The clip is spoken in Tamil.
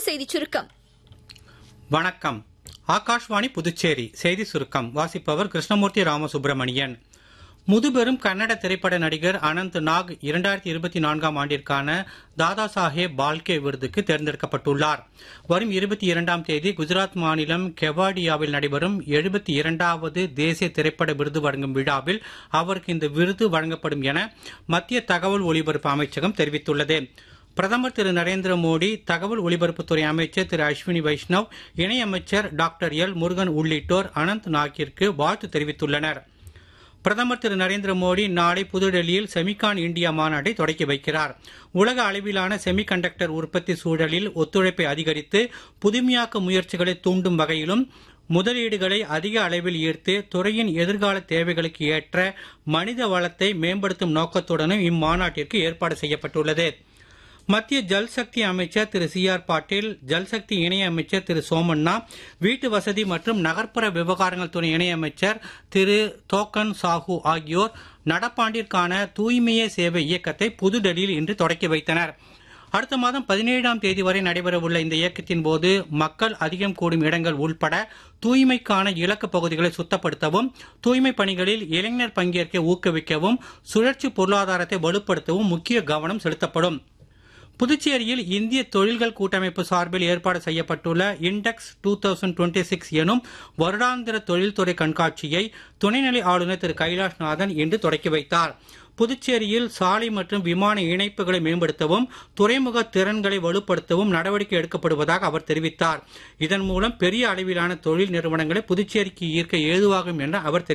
செய்திச் சுருக்கம் வணக்கம் ஆகாஷ்வாணி புதுச்சேரி செய்தி சுருக்கம் வாசிப்பவர் கிருஷ்ணமூர்த்தி ராமசுப்பிரமணியன் முதுபெரும் கன்னட திரைப்பட நடிகர் அனந்த் நாக் இரண்டாயிரத்தி இருபத்தி நான்காம் ஆண்டிற்கான தாதா சாஹேப் பால்கே விருதுக்கு தேர்ந்தெடுக்கப்பட்டுள்ளார் வரும் இருபத்தி இரண்டாம் தேதி குஜராத் மாநிலம் கெவாடியாவில் நடைபெறும் எழுபத்தி இரண்டாவது தேசிய திரைப்பட விருது வழங்கும் விழாவில் அவருக்கு இந்த விருது வழங்கப்படும் என மத்திய தகவல் ஒலிபரப்பு அமைச்சகம் தெரிவித்துள்ளது பிரதமர் திரு நரேந்திர மோடி தகவல் ஒலிபரப்புத்துறை அமைச்சர் திரு அஸ்வினி வைஷ்ணவ் இணையமைச்சர் டாக்டர் எல் முருகன் உள்ளிட்டோர் அனந்த் நாக்கிற்கு வாழ்த்து தெரிவித்துள்ளனர் பிரதமர் திரு நரேந்திர மோடி நாளை புதுடெல்லியில் செமிகான் இந்தியா மாநாட்டை தொடக்கி வைக்கிறார் உலக அளவிலான செமிகண்டக்டர் உற்பத்தி சூழலில் ஒத்துழைப்பை அதிகரித்து புதுமையாக்க முயற்சிகளை தூண்டும் வகையிலும் முதலீடுகளை அதிக அளவில் ஈர்த்து துறையின் எதிர்கால தேவைகளுக்கு ஏற்ற மனித வளத்தை மேம்படுத்தும் நோக்கத்துடனும் இம்மாநாட்டிற்கு ஏற்பாடு செய்யப்பட்டுள்ளது மத்திய ஜல்சக்தி அமைச்சர் திரு சி ஆர் பாட்டீல் ஜல்சக்தி இணை அமைச்சர் திரு சோமண்ணா வீட்டு வசதி மற்றும் நகர்ப்புற விவகாரங்கள் துறை இணையமைச்சர் திரு தோக்கன் சாஹூ ஆகியோர் நடப்பாண்டிற்கான தூய்மையே சேவை இயக்கத்தை புதுடெல்லியில் இன்று தொடக்கி வைத்தனர் அடுத்த மாதம் பதினேழாம் தேதி வரை நடைபெறவுள்ள இந்த இயக்கத்தின் போது மக்கள் அதிகம் கூடும் இடங்கள் உள்பட தூய்மைக்கான இலக்கு பகுதிகளை சுத்தப்படுத்தவும் தூய்மை பணிகளில் இளைஞர் பங்கேற்க ஊக்குவிக்கவும் சுழற்சி பொருளாதாரத்தை வலுப்படுத்தவும் முக்கிய கவனம் செலுத்தப்படும் புதுச்சேரியில் இந்திய தொழில்கள் கூட்டமைப்பு சார்பில் ஏற்பாடு செய்யப்பட்டுள்ள index two thousand twenty six எனும் வருடாந்திர தொழில்துறை கண்காட்சியை துணைநிலை ஆளுநர் திரு கைலாஷ்நாதன் இன்று தொடக்கி வைத்தார் புதுச்சேரியில் சாலை மற்றும் விமான இணைப்புகளை மேம்படுத்தவும் துறைமுக திறன்களை வலுப்படுத்தவும் நடவடிக்கை எடுக்கப்படுவதாக அவர் தெரிவித்தார் இதன் மூலம் பெரிய அளவிலான தொழில் நிறுவனங்களை புதுச்சேரிக்கு ஈர்க்க ஏதுவாகும் என அவர்